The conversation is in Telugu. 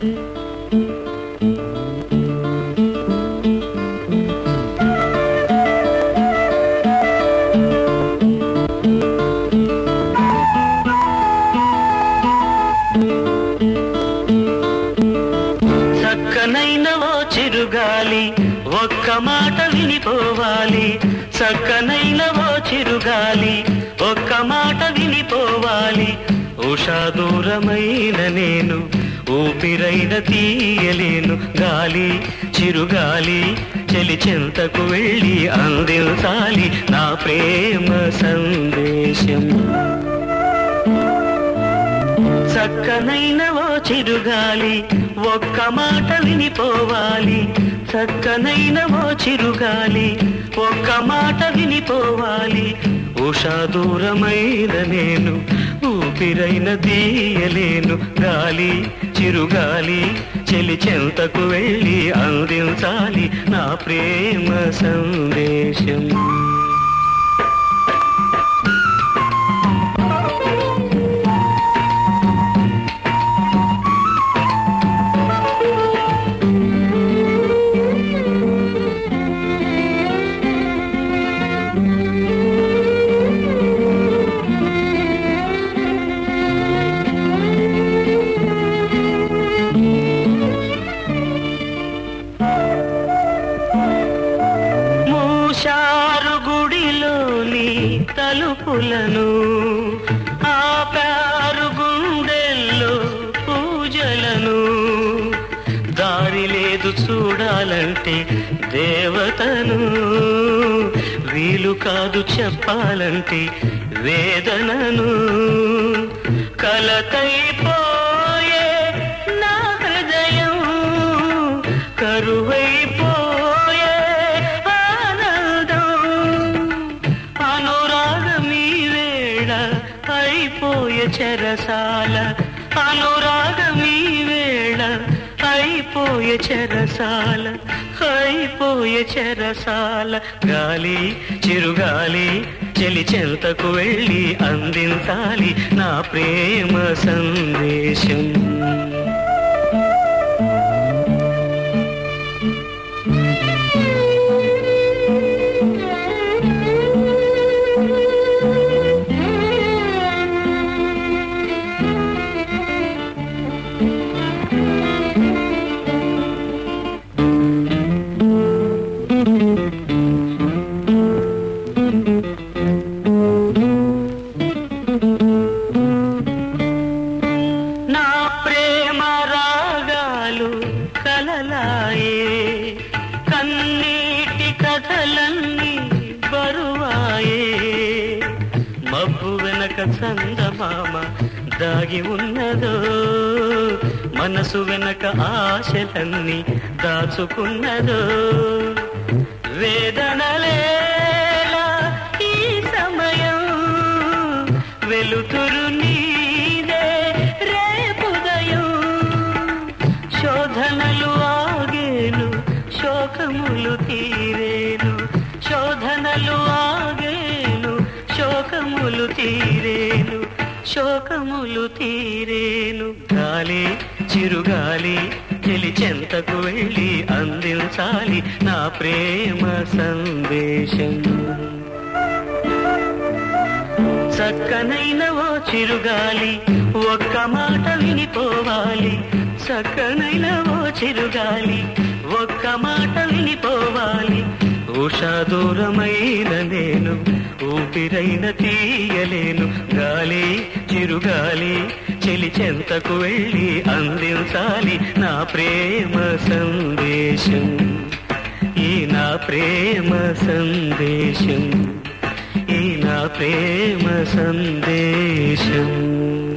చక్కనైన ఓ చిరుగాలి ఒక్క మాట వినిపోవాలి చక్కనైన ఓ చిరుగాలి ఒక్క మాట వినిపోవాలి ఉషా దూరమైన నేను ఊపిరైన తీయలేను గాలి చిరుగాలి చెలి చెంతకు వెళ్ళి అందించాలి నా ప్రేమ సందేశం చక్కనైన ఓ చిరుగాలి ఒక్క మాట వినిపోవాలి చక్కనైన ఓ చిరుగాలి ఒక్క మాట వినిపోవాలి ఉషా దూరమైన నేను ఊపిరైన తీయలేను గాలి చిరుగాలి చెలి చెంతకు వెళ్ళి అందించాలి నా ప్రేమ సందేశం మూషారు గుడిలోని తలుపులను ఆపారు గుండెల్లో పూజలను దారి లేదు చూడాలంటే దేవతను వీలు కాదు చెప్పాలంటే వేదనను కలతైపోయే నా హృదయం కరువైపోయే ఆనందం అనురాగమీ వేళ అయిపోయే చెరసాల అనురాగమీ వేళ అయిపోయే చెరసాల అయిపోయే చెరసాల గాలి చిరుగాలి చెలి చెంతకు వెళ్ళి అందించాలి నా ప్రేమ సందేశం నా ప్రేమ రాగాలు కలలాయే కన్నీటి కథలన్నీ బరువాయే మబ్బు వెనక చందమామ దాగి ఉన్నదో మనసు వెనక ఆశలన్నీ దాచుకున్నదో వేదనలేలా ఈ సమయం వెలుతురు నీదే రేపుదయం శోధనలు ఆగేను శోకములు తీరేను శోధనలు ఆగేను శోకములు తీరేను శోకములు తీరేను గాలి చిరుగాలి చెలి చెంతకు వెళ్ళి అందించాలి నా ప్రేమ సందేశం చక్కనైన ఓ చిరుగాలి ఒక్క మాట వినిపోవాలి చక్కనైన ఓ చిరుగాలి ఒక్క మాట వినిపోవాలి ఉషా దూరమైన నేను ఊపిరైన తీయలేను గాలి చిరుగాలి చెలి చెంతకు వెళ్ళి అందించాలి నా ప్రేమ సందేశం ఈ నా ప్రేమ సందేశం ఈ నా ప్రేమ సందేశం